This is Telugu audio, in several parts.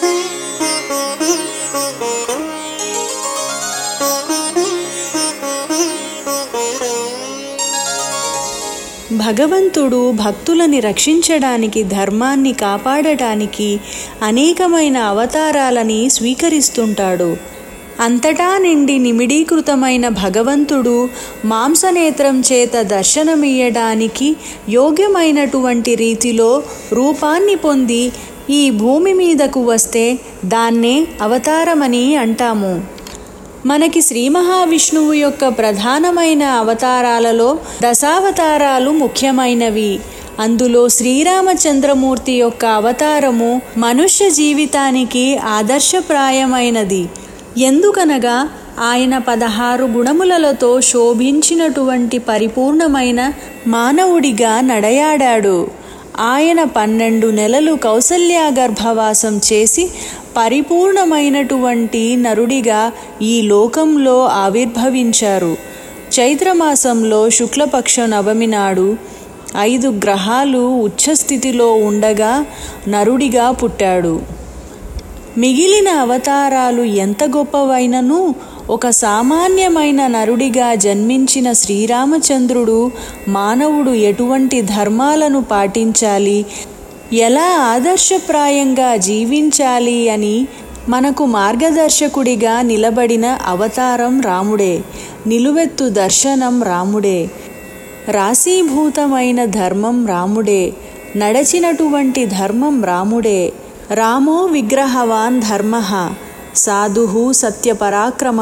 భగవంతుడు భక్తులని రక్షించడానికి ధర్మాన్ని కాపాడటానికి అనేకమైన అవతారాలని స్వీకరిస్తుంటాడు అంతటా నిండి నిమిడీకృతమైన భగవంతుడు మాంసనేత్రం చేత దర్శనమియ్యడానికి యోగ్యమైనటువంటి రీతిలో రూపాన్ని పొంది ఈ భూమి మీదకు వస్తే దాన్నే అవతారమని అంటాము మనకి శ్రీ మహావిష్ణువు యొక్క ప్రధానమైన అవతారాలలో దశావతారాలు ముఖ్యమైనవి అందులో శ్రీరామచంద్రమూర్తి యొక్క అవతారము మనుష్య జీవితానికి ఆదర్శప్రాయమైనది ఎందుకనగా ఆయన పదహారు గుణములతో శోభించినటువంటి పరిపూర్ణమైన మానవుడిగా నడయాడాడు ఆయన పన్నెండు నెలలు కౌసల్య గర్భవాసం చేసి పరిపూర్ణమైనటువంటి నరుడిగా ఈ లోకంలో ఆవిర్భవించారు చైత్రమాసంలో శుక్లపక్ష నవమి నాడు ఐదు గ్రహాలు ఉచ్చస్థితిలో ఉండగా నరుడిగా పుట్టాడు మిగిలిన అవతారాలు ఎంత గొప్పవైనను ఒక సామాన్యమైన నరుడిగా జన్మించిన శ్రీరామచంద్రుడు మానవుడు ఎటువంటి ధర్మాలను పాటించాలి ఎలా ఆదర్శప్రాయంగా జీవించాలి అని మనకు మార్గదర్శకుడిగా నిలబడిన అవతారం రాముడే నిలువెత్తు దర్శనం రాముడే రాశీభూతమైన ధర్మం రాముడే నడచినటువంటి ధర్మం రాముడే రామో విగ్రహవాన్ ధర్మ సాధు సత్యపరాక్రమ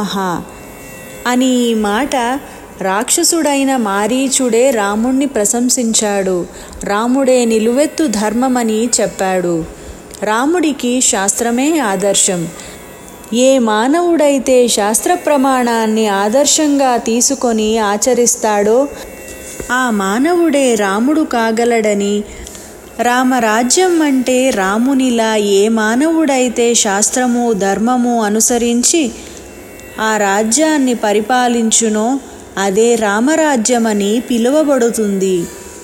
అని ఈ మాట రాక్షసుడైన మారీచుడే రాముణ్ణి ప్రశంసించాడు రాముడే నిలువెత్తు ధర్మమని చెప్పాడు రాముడికి శాస్త్రమే ఆదర్శం ఏ మానవుడైతే శాస్త్ర ప్రమాణాన్ని ఆదర్శంగా తీసుకొని ఆచరిస్తాడో ఆ మానవుడే రాముడు కాగలడని రామరాజ్యం అంటే రామునిలా ఏ మానవుడైతే శాస్త్రము ధర్మము అనుసరించి ఆ రాజ్యాన్ని పరిపాలించునో అదే రామరాజ్యమని పిలువబడుతుంది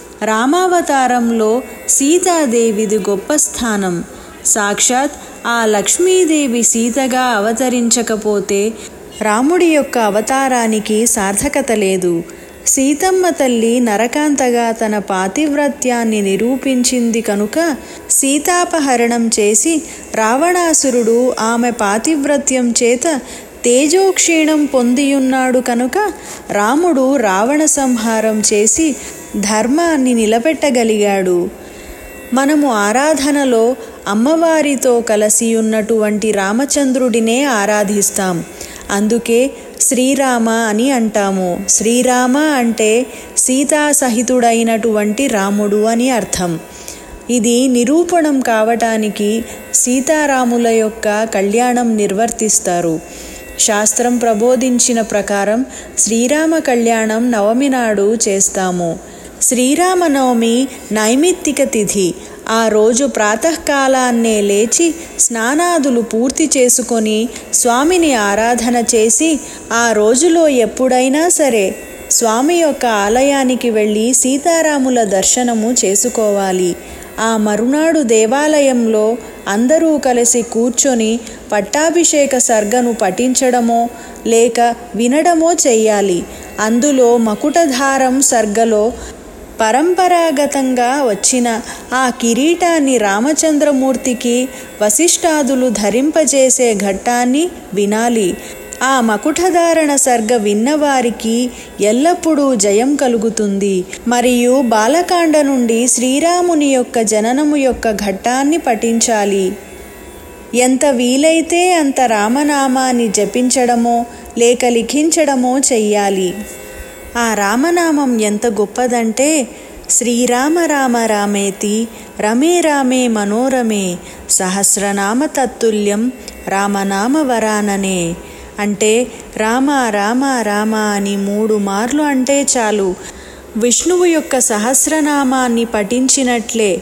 రామావతారంలో సీతాదేవిది గొప్ప స్థానం సాక్షాత్ ఆ లక్ష్మీదేవి సీతగా అవతరించకపోతే రాముడి యొక్క అవతారానికి సార్థకత లేదు సీతమ్మ తల్లి నరకాంతగా తన పాతివ్రత్యాన్ని నిరూపించింది కనుక సీతాపహరణం చేసి రావణాసురుడు ఆమె పాతివ్రత్యం చేత తేజోక్షీణం పొందియున్నాడు కనుక రాముడు రావణ సంహారం చేసి ధర్మాన్ని నిలబెట్టగలిగాడు మనము ఆరాధనలో అమ్మవారితో కలిసి ఉన్నటువంటి రామచంద్రుడినే ఆరాధిస్తాం అందుకే శ్రీరామ అని అంటాము శ్రీరామ అంటే సీతా సహితుడైనటువంటి రాముడు అని అర్థం ఇది నిరూపణం కావటానికి సీతారాముల యొక్క కళ్యాణం నిర్వర్తిస్తారు శాస్త్రం ప్రబోధించిన ప్రకారం శ్రీరామ కళ్యాణం నవమి నాడు చేస్తాము శ్రీరామనవమి నైమిత్తిక తిథి ఆ రోజు ప్రాతకాలాన్నే లేచి స్నానాదులు పూర్తి చేసుకొని స్వామిని ఆరాధన చేసి ఆ రోజులో ఎప్పుడైనా సరే స్వామి యొక్క ఆలయానికి వెళ్ళి సీతారాముల దర్శనము చేసుకోవాలి ఆ మరునాడు దేవాలయంలో అందరూ కలిసి కూర్చొని పట్టాభిషేక సర్గను పఠించడమో లేక వినడమో చెయ్యాలి అందులో మకుటధారం సర్గలో పరంపరాగతంగా వచ్చిన ఆ కిరీటాన్ని రామచంద్రమూర్తికి వశిష్ఠాదులు ధరింపజేసే ఘట్టాన్ని వినాలి ఆ మకుటధారణ సర్గ విన్నవారికి ఎల్లప్పుడూ జయం కలుగుతుంది మరియు బాలకాండ నుండి శ్రీరాముని యొక్క జననము యొక్క ఘట్టాన్ని పఠించాలి ఎంత వీలైతే అంత రామనామాన్ని జపించడమో లేక లిఖించడమో చెయ్యాలి ఆ రామనామం ఎంత గొప్పదంటే శ్రీరామ రామ రామేతి రమే రామే మనోరమే సహస్రనామ తత్తుల్యం రామనామ వరాననే అంటే రామ రామ రామ అని మూడు మార్లు అంటే చాలు విష్ణువు యొక్క సహస్రనామాన్ని పఠించినట్లే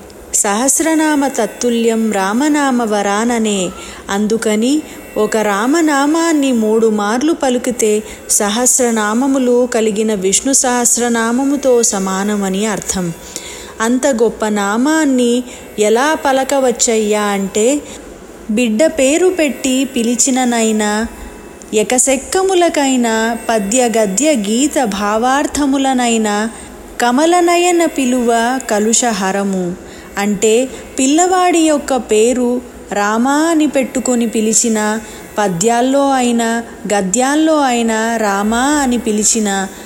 సహస్రనామ తత్తుల్యం రామనామ వరాననే అందుకని ఒక రామనామాన్ని మూడు మార్లు పలికితే సహస్రనామములు కలిగిన విష్ణు సహస్రనామముతో సమానమని అర్థం అంత గొప్ప నామాన్ని ఎలా పలకవచ్చయ్యా అంటే బిడ్డ పేరు పెట్టి పిలిచిననైనా ఎకసెక్కములకైనా పద్య గద్య గీత భావార్థములనైనా కమలనయన పిలువ కలుషహరము అంటే పిల్లవాడి యొక్క పేరు రామా అని పెట్టుకొని పిలిచిన పద్యాల్లో అయినా గద్యాల్లో అయినా రామా అని పిలిచిన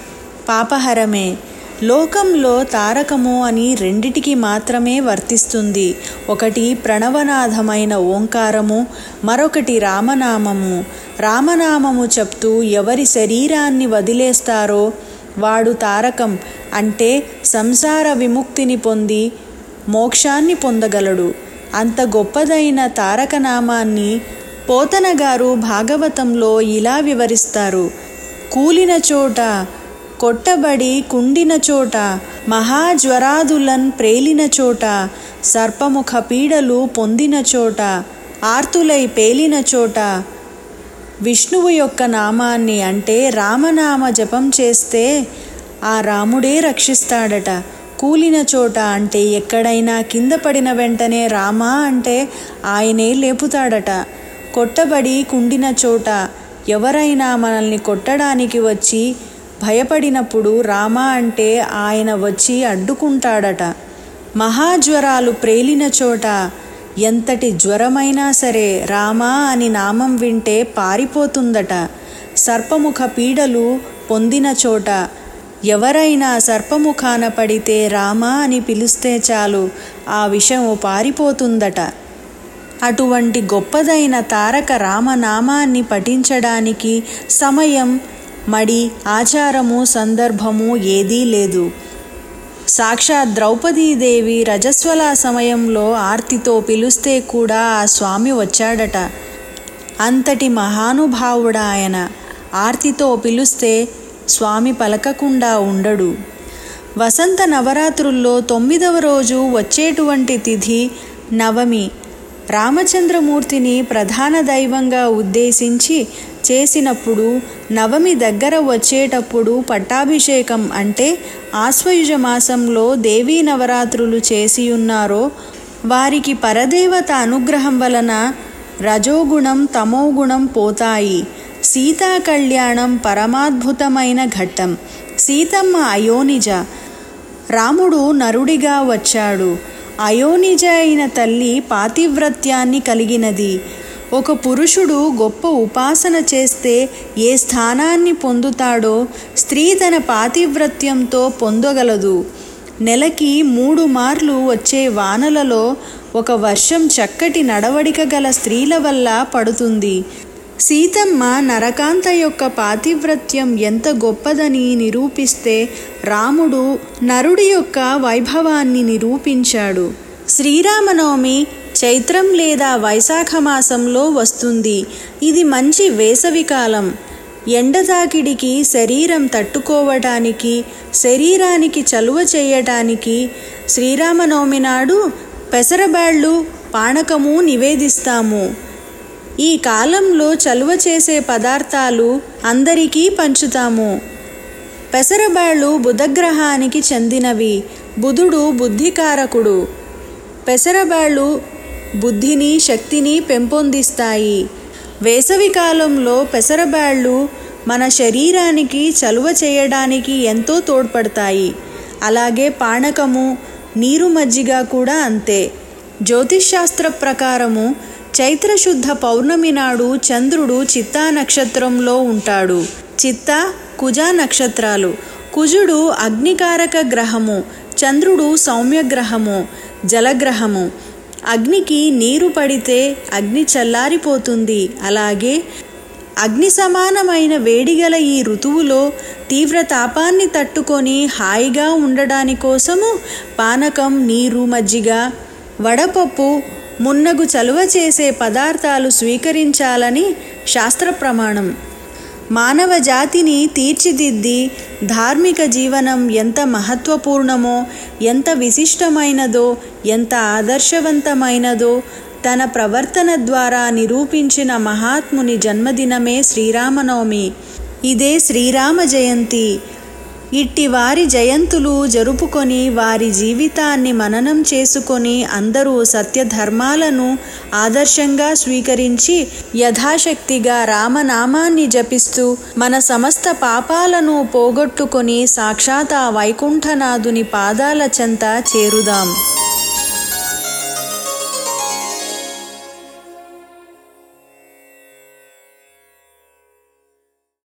పాపహరమే లోకంలో తారకము అని రెండిటికి మాత్రమే వర్తిస్తుంది ఒకటి ప్రణవనాథమైన ఓంకారము మరొకటి రామనామము రామనామము చెప్తూ ఎవరి శరీరాన్ని వదిలేస్తారో వాడు తారకం అంటే సంసార విముక్తిని పొంది మోక్షాన్ని పొందగలడు అంత గొప్పదైన తారకనామాన్ని పోతన గారు భాగవతంలో ఇలా వివరిస్తారు కూలిన చోట కొట్టబడి కుండిన చోట మహాజ్వరాదులన్ ప్రేలిన చోట సర్పముఖ పీడలు పొందిన చోట ఆర్తులై పేలిన చోట విష్ణువు యొక్క నామాన్ని అంటే రామనామ జపం చేస్తే ఆ రాముడే రక్షిస్తాడట కూలిన చోట అంటే ఎక్కడైనా కింద పడిన వెంటనే రామా అంటే ఆయనే లేపుతాడట కొట్టబడి కుండిన చోట ఎవరైనా మనల్ని కొట్టడానికి వచ్చి భయపడినప్పుడు రామ అంటే ఆయన వచ్చి అడ్డుకుంటాడట మహాజ్వరాలు ప్రేలిన చోట ఎంతటి జ్వరమైనా సరే రామా అని నామం వింటే పారిపోతుందట సర్పముఖ పీడలు పొందిన చోట ఎవరైనా సర్పముఖాన పడితే రామా అని పిలిస్తే చాలు ఆ విషము పారిపోతుందట అటువంటి గొప్పదైన తారక రామనామాన్ని పఠించడానికి సమయం మడి ఆచారము సందర్భము ఏదీ లేదు సాక్షాత్ ద్రౌపదీదేవి రజస్వల సమయంలో ఆర్తితో పిలుస్తే కూడా ఆ స్వామి వచ్చాడట అంతటి మహానుభావుడా ఆయన ఆర్తితో పిలుస్తే స్వామి పలకకుండా ఉండడు వసంత నవరాత్రుల్లో తొమ్మిదవ రోజు వచ్చేటువంటి తిథి నవమి రామచంద్రమూర్తిని ప్రధాన దైవంగా ఉద్దేశించి చేసినప్పుడు నవమి దగ్గర వచ్చేటప్పుడు పట్టాభిషేకం అంటే ఆశ్వయుజ మాసంలో దేవీ నవరాత్రులు చేసి ఉన్నారో వారికి పరదేవత అనుగ్రహం వలన రజోగుణం తమోగుణం పోతాయి సీతా కళ్యాణం పరమాద్భుతమైన ఘట్టం సీతమ్మ అయోనిజ రాముడు నరుడిగా వచ్చాడు అయోనిజ అయిన తల్లి పాతివ్రత్యాన్ని కలిగినది ఒక పురుషుడు గొప్ప ఉపాసన చేస్తే ఏ స్థానాన్ని పొందుతాడో స్త్రీ తన పాతివ్రత్యంతో పొందగలదు నెలకి మూడు మార్లు వచ్చే వానలలో ఒక వర్షం చక్కటి నడవడిక గల స్త్రీల వల్ల పడుతుంది సీతమ్మ నరకాంత యొక్క పాతివ్రత్యం ఎంత గొప్పదని నిరూపిస్తే రాముడు నరుడి యొక్క వైభవాన్ని నిరూపించాడు శ్రీరామనవమి చైత్రం లేదా వైశాఖ మాసంలో వస్తుంది ఇది మంచి వేసవికాలం ఎండతాకిడికి శరీరం తట్టుకోవటానికి శరీరానికి చలువ చేయటానికి శ్రీరామనవమి నాడు పెసరబాళ్ళు పానకము నివేదిస్తాము ఈ కాలంలో చలువ చేసే పదార్థాలు అందరికీ పంచుతాము పెసరబాళ్ళు బుధగ్రహానికి చెందినవి బుధుడు బుద్ధికారకుడు పెసరబాళ్ళు బుద్ధిని శక్తిని పెంపొందిస్తాయి వేసవి కాలంలో పెసరబాళ్ళు మన శరీరానికి చలువ చేయడానికి ఎంతో తోడ్పడతాయి అలాగే పానకము నీరు మజ్జిగ కూడా అంతే జ్యోతిష్శాస్త్ర ప్రకారము చైత్రశుద్ధ పౌర్ణమి నాడు చంద్రుడు చిత్తా నక్షత్రంలో ఉంటాడు చిత్త కుజ నక్షత్రాలు కుజుడు అగ్నికారక గ్రహము చంద్రుడు సౌమ్యగ్రహము జలగ్రహము అగ్నికి నీరు పడితే అగ్ని చల్లారిపోతుంది అలాగే అగ్ని సమానమైన వేడిగల ఈ ఋతువులో తీవ్ర తాపాన్ని తట్టుకొని హాయిగా ఉండడాని కోసము పానకం నీరు మజ్జిగ వడపప్పు మున్నగు చలువ చేసే పదార్థాలు స్వీకరించాలని శాస్త్ర ప్రమాణం మానవ జాతిని తీర్చిదిద్ది ధార్మిక జీవనం ఎంత మహత్వపూర్ణమో ఎంత విశిష్టమైనదో ఎంత ఆదర్శవంతమైనదో తన ప్రవర్తన ద్వారా నిరూపించిన మహాత్ముని జన్మదినమే శ్రీరామనవమి ఇదే శ్రీరామ జయంతి ఇట్టి వారి జయంతులు జరుపుకొని వారి జీవితాన్ని మననం చేసుకొని అందరూ సత్యధర్మాలను ఆదర్శంగా స్వీకరించి యథాశక్తిగా రామనామాన్ని జపిస్తూ మన సమస్త పాపాలను పోగొట్టుకొని సాక్షాత్ ఆ వైకుంఠనాథుని పాదాల చెంత చేరుదాం